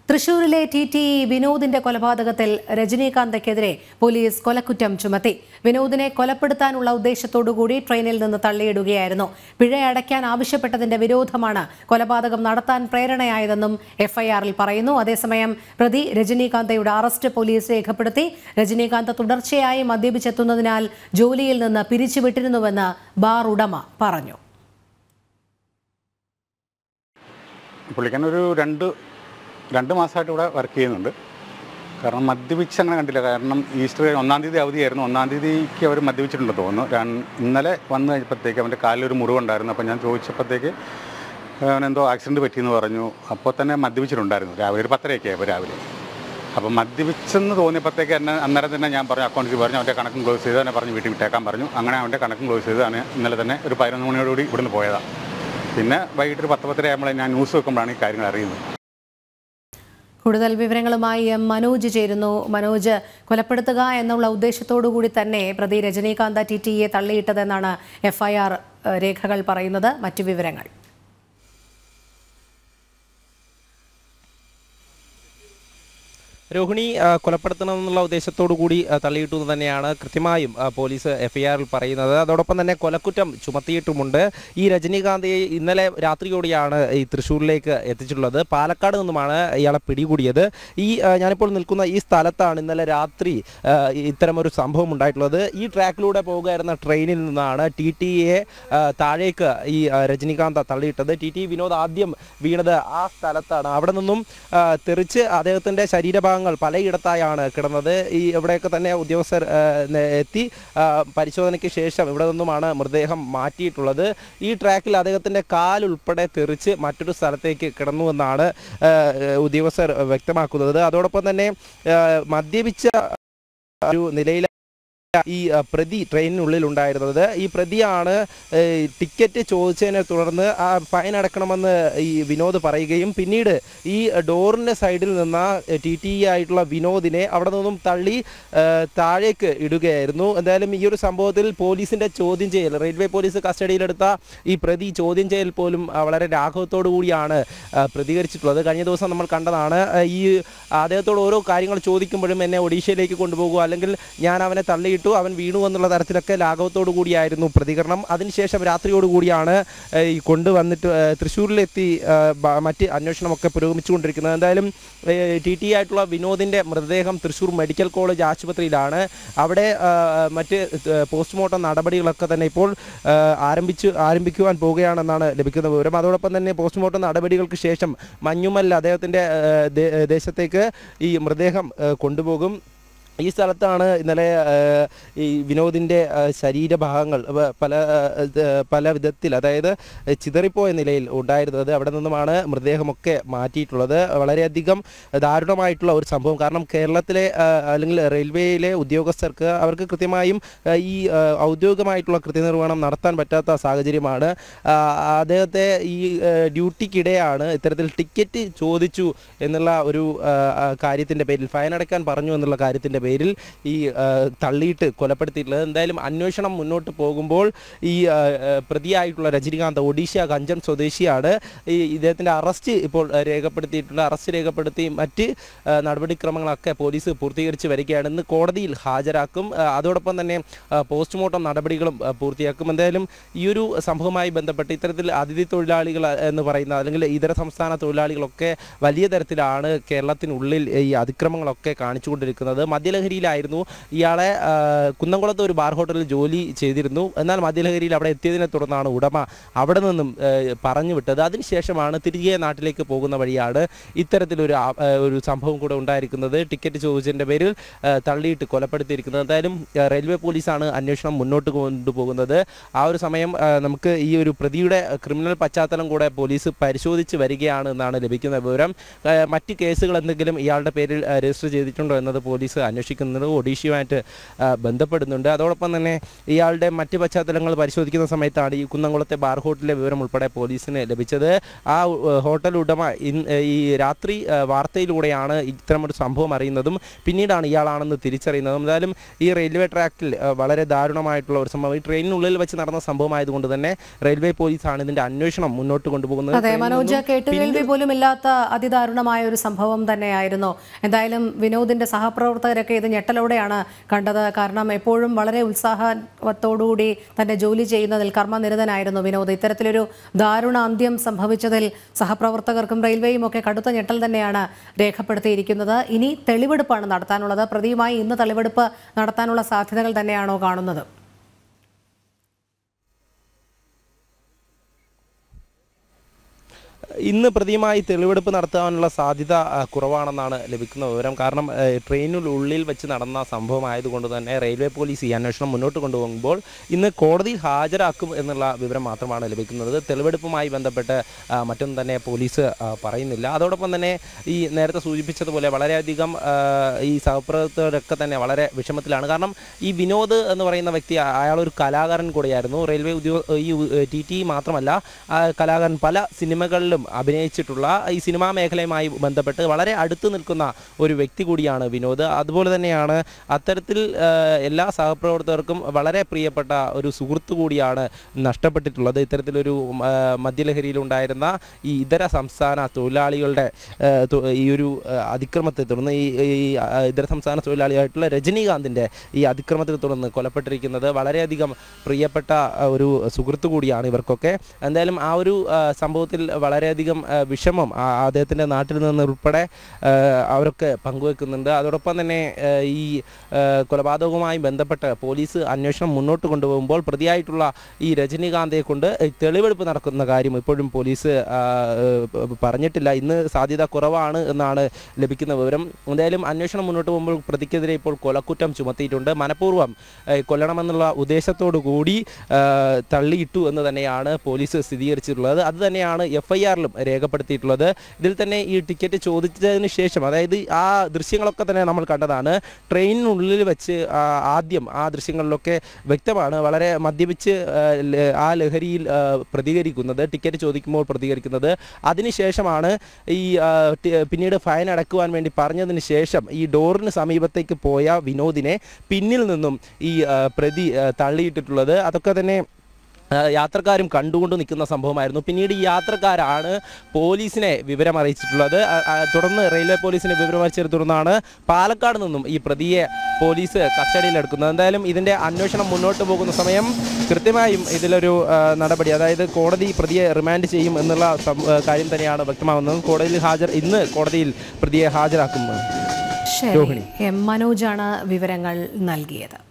തൃശൂരിലെ T T വിനോദിന്റെ കൊലപാതകത്തിൽ രജനീകാന്തിനെതിരെ പോലീസ് കൊലക്കുറ്റം ചുമത്തി വിനോദിനെ കൊലപ്പെടുത്താനുള്ള ഉദ്ദേശത്തോടുകൂടി ട്രെയിനിൽ നിന്ന് തള്ളിയിടുകയായിരുന്നു പിഴ അടയ്ക്കാൻ ആവശ്യപ്പെട്ടതിന്റെ വിരോധമാണ് കൊലപാതകം നടത്താൻ പ്രേരണയായതെന്നും എഫ്ഐആറിൽ പറയുന്നു അതേസമയം പ്രതി രജനീകാന്തയുടെ അറസ്റ്റ് പോലീസ് രേഖപ്പെടുത്തി രജനീകാന്ത് തുടർച്ചയായി മദ്യപിച്ചെത്തുന്നതിനാൽ ജോലിയിൽ നിന്ന് പിരിച്ചുവിട്ടിരുന്നുവെന്ന് ബാർ ഉടമ പറഞ്ഞു പുള്ളിക്കാരൻ ഒരു രണ്ട് രണ്ട് മാസമായിട്ട് ഇവിടെ വർക്ക് ചെയ്യുന്നുണ്ട് കാരണം മദ്യപിച്ച് അങ്ങനെ കണ്ടില്ല കാരണം ഈസ്റ്റർ കഴിഞ്ഞ് ഒന്നാം തീയതി അവധിയായിരുന്നു ഒന്നാം തീയതിക്ക് അവർ മദ്യപിച്ചിട്ടുണ്ടെന്ന് തോന്നുന്നു രണ്ട് ഇന്നലെ വന്നു കഴിഞ്ഞപ്പോഴത്തേക്ക് അവൻ്റെ കാലിലൊരു മുറിവുണ്ടായിരുന്നു അപ്പോൾ ഞാൻ ചോദിച്ചപ്പോഴത്തേക്ക് അവനെന്തോ ആക്സിഡൻറ്റ് പറ്റിയെന്ന് പറഞ്ഞു അപ്പോൾ തന്നെ മദ്യപിച്ചിട്ടുണ്ടായിരുന്നു രാവിലെ ഒരു പത്തരയൊക്കെ ആയപ്പോൾ രാവിലെ അപ്പോൾ മദ്യപിച്ചെന്ന് തോന്നിയപ്പോഴത്തേക്ക് എന്നെ അന്നേരം തന്നെ ഞാൻ പറഞ്ഞു അക്കൗണ്ടിൽ പറഞ്ഞു അവൻ്റെ കണക്കും ക്ലോസ് ചെയ്ത് എന്നെ പറഞ്ഞു വീട്ടിൽ വിട്ടേക്കാൻ പറഞ്ഞു അങ്ങനെ അവൻ്റെ കണക്കും ക്ലോസ് ചെയ്ത് അവന് ഇന്നലെ തന്നെ ഒരു പതിനൊന്ന് മണിയോടുകൂടി ഇവിടുന്ന് പോയതാണ് പിന്നെ വൈകിട്ട് ഒരു പത്ത് പത്തര ആകുമ്പോൾ ഞാൻ ന്യൂസ് വെക്കുമ്പോഴാണ് ഈ കാര്യങ്ങൾ അറിയുന്നത് കൂടുതൽ വിവരങ്ങളുമായി എം മനോജ് ചേരുന്നു മനോജ് കൊലപ്പെടുത്തുക എന്നുള്ള ഉദ്ദേശത്തോടു കൂടി തന്നെ പ്രതി രജനീകാന്ത ടി ടിയെ തള്ളിയിട്ടതെന്നാണ് എഫ്ഐആർ രേഖകൾ പറയുന്നത് മറ്റു വിവരങ്ങൾ രോഹിണി ആ, കൊലപ്പെടുത്തണമെന്നുള്ള ഉദ്ദേശത്തോടു കൂടി ആ, തള്ളിയിട്ടു എന്ന് തന്നെയാണ് കൃത്യമായും ആ, പോലീസ് എഫ്ഐആറിൽ പറയുന്നത് അതോടൊപ്പം തന്നെ കൊലക്കുറ്റം ചുമത്തിയിട്ടുമുണ്ട് ഈ രജനീകാന്തിയെ ഇന്നലെ രാത്രിയോടെയാണ് ഈ തൃശ്ശൂരിലേക്ക് എത്തിച്ചിട്ടുള്ളത് പാലക്കാട് നിന്നുമാണ് ഇയാളെ പിടികൂടിയത് ഈ ആ, ഞാനിപ്പോൾ നിൽക്കുന്ന ഈ സ്ഥലത്താണ് ഇന്നലെ രാത്രി ആ, ഇത്തരമൊരു സംഭവം ഉണ്ടായിട്ടുള്ളത് ഈ ട്രാക്കിലൂടെ പോകുകയായിരുന്ന ട്രെയിനിൽ നിന്നാണ് ടി ടി എ താഴേക്ക് ഈ ആ, രജനീകാന്ത് തള്ളിയിട്ടത് ടി ടി വിനോദ് ആദ്യം വീണത് ആ സ്ഥലത്താണ് അവിടെ നിന്നും ആ, തെറിച്ച് അദ്ദേഹത്തിൻ്റെ ശരീരഭാഗങ്ങൾ പലയിടത്തായാണ് കിടന്നത് ഈ ഇവിടെയൊക്കെ തന്നെ ഉദ്യോഗസ്ഥർ ആ, നെ- എത്തി ആ, പരിശോധനയ്ക്ക് ശേഷം ഇവിടെ നിന്നുമാണ് മൃതദേഹം മാറ്റിയിട്ടുള്ളത് ഈ ട്രാക്കിൽ അദ്ദേഹത്തിൻ്റെ കാലുൾപ്പെടെ തെറിച്ച് മറ്റൊരു സ്ഥലത്തേക്ക് കിടന്നുവെന്നാണ് ആ, ഉദ്യോഗസ്ഥർ വ്യക്തമാക്കുന്നത് അതോടൊപ്പം തന്നെ ആ, മദ്യപിച്ച ഒരു നിലയിൽ ഈ ആ, പ്രതി ട്രെയിനിനുള്ളിൽ ഉണ്ടായിരുന്നത് ഈ പ്രതിയാണ് ഏ, ടിക്കറ്റ് ചോദിച്ചതിനെ തുടർന്ന് ആ ഫൈൻ അടക്കണമെന്ന് ഈ വിനോദ് പറയുകയും പിന്നീട് ഈ ഡോറിൻ്റെ സൈഡിൽ നിന്ന ടി ടി ആയിട്ടുള്ള വിനോദിനെ അവിടെ നിന്നും തള്ളി ഏ, താഴേക്ക് ഇടുകയായിരുന്നു എന്തായാലും ഈ ഒരു സംഭവത്തിൽ പോലീസിൻ്റെ ചോദ്യം ചെയ്യൽ റെയിൽവേ പോലീസ് കസ്റ്റഡിയിലെടുത്ത ഈ പ്രതി ചോദ്യം ചെയ്യൽ പോലും ആ, വളരെ ലാഘവത്തോടു കൂടിയാണ് ആ, പ്രതികരിച്ചിട്ടുള്ളത് കഴിഞ്ഞ ദിവസം നമ്മൾ കണ്ടതാണ് ആ, ഈ അദ്ദേഹത്തോട് ഓരോ കാര്യങ്ങൾ ചോദിക്കുമ്പോഴും എന്നെ ഒഡീഷയിലേക്ക് കൊണ്ടുപോകുക അല്ലെങ്കിൽ ഞാൻ അവനെ തള്ളിയിട്ടു അവൻ വീണു എന്നുള്ള തരത്തിലൊക്കെ ലാഘവത്തോടു കൂടിയായിരുന്നു പ്രതികരണം അതിനുശേഷം രാത്രിയോടുകൂടിയാണ് ഏഹ്, ഈ കൊണ്ടുവന്നിട്ട് ഏഹ്, തൃശ്ശൂരിലെത്തി ഏഹ്, ബ- മറ്റ് അന്വേഷണമൊക്കെ പുരോഗമിച്ചുകൊണ്ടിരിക്കുന്നത് എന്തായാലും ടി ടി ആയിട്ടുള്ള വിനോദിൻ്റെ മൃതദേഹം തൃശ്ശൂർ മെഡിക്കൽ കോളേജ് ആശുപത്രിയിലാണ് അവിടെ ഏഹ്, മറ്റ് ഏഹ്, പോസ്റ്റ്മോർട്ടം നടപടികളൊക്കെ തന്നെ ഇപ്പോൾ ഏഹ്, ആരംഭിച്ചു ആരംഭിക്കുവാൻ പോവുകയാണെന്നാണ് ലഭിക്കുന്ന വിവരം അതോടൊപ്പം തന്നെ പോസ്റ്റ്മോർട്ടം നടപടികൾക്ക് ശേഷം മഞ്ഞുമൽ അദ്ദേഹത്തിൻ്റെ ഏഹ്, ദേ- ദേശത്തേക്ക് ഈ മൃതദേഹം ഏഹ്, കൊണ്ടുപോകും ഈ സ്ഥലത്താണ് ഇന്നലെ ഏഹ്, ഈ വിനോദിൻ്റെ ഏഹ്, ശരീരഭാഗങ്ങൾ വ- പല ഏഹ്, ഇത് പല വിധത്തിൽ അതായത് ചിതറിപ്പോയ നിലയിൽ ഉണ്ടായിരുന്നത് അവിടെ നിന്നുമാണ് മൃതദേഹമൊക്കെ മാറ്റിയിട്ടുള്ളത് വളരെയധികം ദാരുണമായിട്ടുള്ള ഒരു സംഭവം കാരണം കേരളത്തിലെ ഏഹ്, അല്ലെങ്കിൽ റെയിൽവേയിലെ ഉദ്യോഗസ്ഥർക്ക് അവർക്ക് കൃത്യമായും ഏഹ്, ഈ ഏഹ്, ഔദ്യോഗികമായിട്ടുള്ള കൃത്യനിർവഹണം നടത്താൻ പറ്റാത്ത സാഹചര്യമാണ് ആ, അദ്ദേഹത്തെ ഈ ഏഹ്, ഡ്യൂട്ടിക്കിടെയാണ് ഇത്തരത്തിൽ ടിക്കറ്റ് ചോദിച്ചു എന്നുള്ള ഒരു കാര്യത്തിൻ്റെ പേരിൽ ഫൈൻ അടയ്ക്കാൻ പറഞ്ഞു എന്നുള്ള കാര്യത്തിൻ്റെ പേരിൽ ഈ ആ, തള്ളിയിട്ട് കൊലപ്പെടുത്തിയിട്ടുള്ളത് എന്തായാലും അന്വേഷണം മുന്നോട്ട് പോകുമ്പോൾ ഈ ആ, ആ, പ്രതിയായിട്ടുള്ള രജനികാന്ത് ഒഡീഷ ഗഞ്ചം സ്വദേശിയാണ് ഈ ഇദ്ദേഹത്തിൻ്റെ അറസ്റ്റ് ഇപ്പോൾ ആ, രേഖപ്പെടുത്തിയിട്ടുണ്ട് അറസ്റ്റ് രേഖപ്പെടുത്തി മറ്റ് ആ, നടപടിക്രമങ്ങളൊക്കെ പോലീസ് പൂർത്തീകരിച്ച് വരികയാണ് ഇന്ന് കോടതിയിൽ ഹാജരാക്കും ആ, അതോടൊപ്പം തന്നെ ആ, പോസ്റ്റ്മോർട്ടം നടപടികളും ആ, പൂർത്തിയാക്കും എന്തായാലും ഈ ഒരു സംഭവവുമായി ബന്ധപ്പെട്ട് ഇത്തരത്തിൽ അതിഥി തൊഴിലാളികൾ ആ, എന്ന് പറയുന്ന അല്ലെങ്കിൽ ഇതര സംസ്ഥാന തൊഴിലാളികളൊക്കെ വലിയ തരത്തിലാണ് കേരളത്തിനുള്ളിൽ ഈ അതിക്രമങ്ങളൊക്കെ കാണിച്ചുകൊണ്ടിരിക്കുന്നത് മദ്യലഹരിയിലായിരുന്നു ഇയാളെ ആ, കുന്നംകുളത്ത് ഒരു ബാർ ഹോട്ടലിൽ ജോലി ചെയ്തിരുന്നു എന്നാൽ മദ്യലഹരിയിൽ അവിടെ എത്തിയതിനെ തുടർന്നാണ് ഉടമ അവിടെ നിന്നും ഏ, പറഞ്ഞു വിട്ടത് അതിനുശേഷമാണ് തിരികെ നാട്ടിലേക്ക് പോകുന്ന വഴിയാണ് ഇത്തരത്തിലൊരു ആ- ഏ, ഒരു സംഭവം കൂടെ ഉണ്ടായിരിക്കുന്നത് ടിക്കറ്റ് ചോദിച്ചതിൻ്റെ പേരിൽ ഏ, തള്ളിയിട്ട് കൊലപ്പെടുത്തിയിരിക്കുന്നത് എന്തായാലും ഏ, റെയിൽവേ പോലീസാണ് അന്വേഷണം മുന്നോട്ട് കൊണ്ടുപോകുന്നത് ആ ഒരു സമയം ആ, നമുക്ക് ഈ ഒരു പ്രതിയുടെ ക്രിമിനൽ പശ്ചാത്തലം കൂടെ പോലീസ് പരിശോധിച്ച് വരികയാണ് എന്നാണ് ലഭിക്കുന്ന വിവരം ആ, മറ്റ് കേസുകൾ എന്തെങ്കിലും ഇയാളുടെ പേരിൽ ആ, രജിസ്റ്റർ ചെയ്തിട്ടുണ്ടോ എന്നത് പോലീസ് അന്വേഷണം അന്വേഷിക്കുന്നത് ഒഡീഷയുമായിട്ട് ആ, ബന്ധപ്പെടുന്നുണ്ട് അതോടൊപ്പം തന്നെ ഇയാളുടെ മറ്റ് പശ്ചാത്തലങ്ങൾ പരിശോധിക്കുന്ന സമയത്താണ് ഈ കുന്നംകുളത്തെ ബാർ ഹോട്ടലിലെ വിവരം ഉൾപ്പെടെ പോലീസിന് ലഭിച്ചത് ആ ഏ, ഹോട്ടൽ ഉടമ ഇൻ- ഏ, ഈ രാത്രി ഏ, വാർത്തയിലൂടെയാണ് ഇത്തരമൊരു സംഭവം അറിയുന്നതും പിന്നീടാണ് ഇയാളാണെന്ന് തിരിച്ചറിയുന്നതും എന്തായാലും ഈ റെയിൽവേ ട്രാക്കിൽ ഏ, വളരെ ദാരുണമായിട്ടുള്ള ഒരു സംഭവം ഈ ട്രെയിനിനുള്ളിൽ വെച്ച് നടന്ന സംഭവമായതുകൊണ്ട് തന്നെ റെയിൽവേ പോലീസാണ് ഇതിന്റെ അന്വേഷണം മുന്നോട്ട് കൊണ്ടുപോകുന്നത് അതെ ട്രെയിനിൽ മനോജ് നിന്നും കേട്ടുകേൾവി പോലും ഇല്ലാത്ത അതിദാരുണമായ ഒരു സംഭവം തന്നെയായിരുന്നു എന്തായാലും വിനോദിന്റെ സഹപ്രവർത്തകരൊക്കെ ഇത് ഞെട്ടലോടെയാണ് കണ്ടത് കാരണം എപ്പോഴും വളരെ ഉത്സാഹത്തോടുകൂടി തന്റെ ജോലി ചെയ്യുന്നതിൽ കർമ്മനിരതനായിരുന്നു വിനോദ് ഇത്തരത്തിലൊരു ദാരുണ അന്ത്യം സംഭവിച്ചതിൽ സഹപ്രവർത്തകർക്കും റെയിൽവേയും ഒക്കെ കടുത്ത ഞെട്ടൽ തന്നെയാണ് രേഖപ്പെടുത്തിയിരിക്കുന്നത് ഇനി തെളിവെടുപ്പാണ് നടത്താനുള്ളത് പ്രതിയുമായി ഇന്ന് തെളിവെടുപ്പ് നടത്താനുള്ള സാധ്യതകൾ തന്നെയാണോ കാണുന്നത് ഇന്ന് പ്രതിയുമായി തെളിവെടുപ്പ് നടത്താനുള്ള സാധ്യത ആ, കുറവാണെന്നാണ് ലഭിക്കുന്ന വിവരം കാരണം ആ, ട്രെയിനിനുള്ളിൽ വെച്ച് നടന്ന സംഭവമായതുകൊണ്ട് തന്നെ റെയിൽവേ പോലീസ് ഈ അന്വേഷണം മുന്നോട്ട് കൊണ്ടുപോകുമ്പോൾ ഇന്ന് കോടതിയിൽ ഹാജരാക്കും എന്നുള്ള വിവരം മാത്രമാണ് ലഭിക്കുന്നത് തെളിവെടുപ്പുമായി ബന്ധപ്പെട്ട് ആ, മറ്റൊന്നും തന്നെ പോലീസ് ആ, പറയുന്നില്ല അതോടൊപ്പം തന്നെ ഈ നേരത്തെ സൂചിപ്പിച്ചതുപോലെ വളരെയധികം ആ, ഈ സഹപ്രവർത്തകരൊക്കെ തന്നെ വളരെ വിഷമത്തിലാണ് കാരണം ഈ വിനോദ് എന്ന് പറയുന്ന വ്യക്തി ആ- അയാളൊരു കലാകാരൻ കൂടിയായിരുന്നു റെയിൽവേ ഉദ്യോഗ ഈ ടി ടി മാത്രമല്ല ആ കലാകാരൻ പല സിനിമകളിലും അഭിനയിച്ചിട്ടുള്ള ഈ സിനിമാ മേഖലയുമായി ബന്ധപ്പെട്ട് വളരെ അടുത്ത് നിൽക്കുന്ന ഒരു വ്യക്തി കൂടിയാണ് വിനോദ് അതുപോലെ തന്നെയാണ് അത്തരത്തിൽ ആ, എല്ലാ സഹപ്രവർത്തകർക്കും വളരെ പ്രിയപ്പെട്ട ഒരു സുഹൃത്തു കൂടിയാണ് നഷ്ടപ്പെട്ടിട്ടുള്ളത് ഇത്തരത്തിലൊരു ആ, മദ്യലഹരിയിലുണ്ടായിരുന്ന ഈ ഇതര സംസ്ഥാന തൊഴിലാളികളുടെ ആ, തൊ- ഈ ഒരു ആ, അതിക്രമത്തെ തുടർന്ന് ഈ ഈ ആ, ഇതര സംസ്ഥാന തൊഴിലാളിയായിട്ടുള്ള രജനീകാന്തിൻ്റെ ഈ അതിക്രമത്തെ തുടർന്ന് കൊലപ്പെട്ടിരിക്കുന്നത് വളരെയധികം പ്രിയപ്പെട്ട ആ, ഒരു സുഹൃത്തു കൂടിയാണ് ഇവർക്കൊക്കെ എന്തായാലും ആ ഒരു ആ, സംഭവത്തിൽ വളരെയധികം ആ, വിഷമം ആ അദ്ദേഹത്തിൻ്റെ നാട്ടിൽ നിന്ന് ഉൾപ്പെടെ ആ, അവരൊക്കെ പങ്കുവെക്കുന്നുണ്ട് അതോടൊപ്പം തന്നെ ആ, ഈ ആ, കൊലപാതകവുമായി ബന്ധപ്പെട്ട് പോലീസ് അന്വേഷണം മുന്നോട്ട് കൊണ്ടുപോകുമ്പോൾ പ്രതിയായിട്ടുള്ള ഈ രജനീകാന്തയെ കൊണ്ട് തെളിവെടുപ്പ് നടക്കുന്ന കാര്യം ഇപ്പോഴും പോലീസ് ആ, ഏ, പറഞ്ഞിട്ടില്ല ഇന്ന് സാധ്യത കുറവാണ് എന്നാണ് ലഭിക്കുന്ന വിവരം എന്തായാലും അന്വേഷണം മുന്നോട്ട് പോകുമ്പോൾ പ്രതിക്കെതിരെ ഇപ്പോൾ കൊലക്കുറ്റം ചുമത്തിയിട്ടുണ്ട് മനഃപൂർവ്വം ഏ, കൊല്ലണമെന്നുള്ള ഉദ്ദേശത്തോടു കൂടി ആ, തള്ളിയിട്ടു എന്ന് തന്നെയാണ് പോലീസ് സ്ഥിരീകരിച്ചിട്ടുള്ളത് അത് തന്നെയാണ് എഫ് ഐ ആറിലും രേഖപ്പെടുത്തിയിട്ടുള്ളത് ഇതിൽ തന്നെ ഈ ടിക്കറ്റ് ചോദിച്ചതിന് ശേഷം അതായത് ആ ദൃശ്യങ്ങളൊക്കെ തന്നെ നമ്മൾ കണ്ടതാണ് ട്രെയിനിനുള്ളിൽ വെച്ച് ആ, ആദ്യം ആ ദൃശ്യങ്ങളിലൊക്കെ വ്യക്തമാണ് വളരെ മദ്യപിച്ച് ആ, ല- ആ ലഹരിയിൽ ആ, പ്രതികരിക്കുന്നത് ടിക്കറ്റ് ചോദിക്കുമ്പോൾ പ്രതികരിക്കുന്നത് അതിനുശേഷമാണ് ഈ ആ, ടി- പിന്നീട് ഫൈൻ അടക്കുവാൻ വേണ്ടി പറഞ്ഞതിന് ശേഷം ഈ ഡോറിന് സമീപത്തേക്ക് പോയ വിനോദിനെ പിന്നിൽ നിന്നും ഈ ആ, പ്രതി ആ, തള്ളിയിട്ടിട്ടുള്ളത് അതൊക്കെ തന്നെ ആ, യാത്രക്കാരും കണ്ടുകൊണ്ട് നിൽക്കുന്ന സംഭവമായിരുന്നു പിന്നീട് ഈ യാത്രക്കാരാണ് പോലീസിനെ വിവരം അറിയിച്ചിട്ടുള്ളത് ആ, ആ, തുടർന്ന് റെയിൽവേ പോലീസിനെ വിവരം അറിയിച്ചതിനെ തുടർന്നാണ് പാലക്കാട് നിന്നും ഈ പ്രതിയെ പോലീസ് കസ്റ്റഡിയിലെടുക്കുന്നത് എന്തായാലും ഇതിൻ്റെ അന്വേഷണം മുന്നോട്ട് പോകുന്ന സമയം കൃത്യമായും ഇതിലൊരു ആ, നടപടി അതായത് കോടതി പ്രതിയെ റിമാൻഡ് ചെയ്യും എന്നുള്ള സം- ആ, കാര്യം തന്നെയാണ് വ്യക്തമാകുന്നത് കോടതിയിൽ ഹാജർ ഇന്ന് കോടതിയിൽ പ്രതിയെ ഹാജരാക്കും ശരി എം മനോജാണ് വിവരങ്ങൾ നൽകിയത്